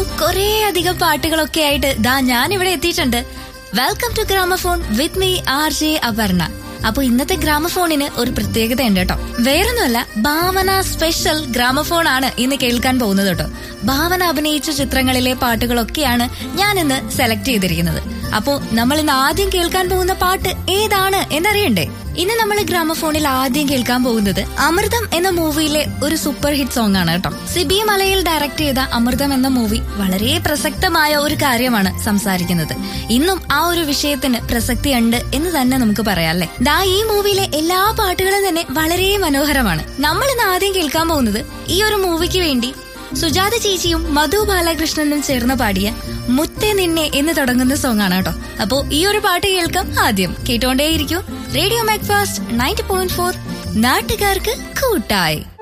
കുറേ അധികം പാട്ടുകളൊക്കെ ആയിട്ട് ദാ ഞാൻ ഇവിടെ എത്തിയിട്ടുണ്ട് welcome to gramophone with me R J Aparna അപ്പൊ ഇന്നത്തെ ഗ്രാമഫോണിന് ഒരു പ്രത്യേകത ഉണ്ട് കേട്ടോ വേറൊന്നുമല്ല ഭാവന സ്പെഷ്യൽ ഗ്രാമഫോൺ ആണ് ഇന്ന് കേൾക്കാൻ പോകുന്നത് കേട്ടോ ഭാവന അഭിനയിച്ച ചിത്രങ്ങളിലെ പാട്ടുകളൊക്കെയാണ് ഞാൻ ഇന്ന് സെലക്ട് ചെയ്തിരിക്കുന്നത് അപ്പോ നമ്മൾ ഇന്ന് ആദ്യം കേൾക്കാൻ പോകുന്ന പാട്ട് ഏതാണ് എന്നറിയണ്ടേ ഇന്ന് നമ്മൾ ഗ്രാമഫോണിൽ ആദ്യം കേൾക്കാൻ പോകുന്നത് അമൃതം എന്ന മൂവിയിലെ ഒരു സൂപ്പർ ഹിറ്റ് സോങ് ആണ് കേട്ടോ സിബി മലയിൽ ഡയറക്ട് ചെയ്ത അമൃതം എന്ന മൂവി വളരെ പ്രസക്തമായ ഒരു കാര്യമാണ് സംസാരിക്കുന്നത് ഇന്നും ആ ഒരു വിഷയത്തിന് പ്രസക്തിയുണ്ട് എന്ന് തന്നെ നമുക്ക് പറയാം അല്ലേ ദാ ഈ മൂവിയിലെ എല്ലാ പാട്ടുകളും തന്നെ വളരെ മനോഹരമാണ് നമ്മൾ ഇന്ന് ആദ്യം കേൾക്കാൻ പോകുന്നത് ഈ ഒരു മൂവിക്ക് വേണ്ടി സുജാത ചേച്ചിയും മധു ബാലകൃഷ്ണനും ചേർന്ന് പാടിയ മുത്തേ നിന്നെ എന്ന് തുടങ്ങുന്ന സോങ് ആണ് കേട്ടോ അപ്പോ ഈ ഒരു പാട്ട് കേൾക്കാം ആദ്യം കേട്ടോണ്ടേയിരിക്കും radio Macfast ninety point four നാട്ടുകാർക്ക് കൂട്ടായി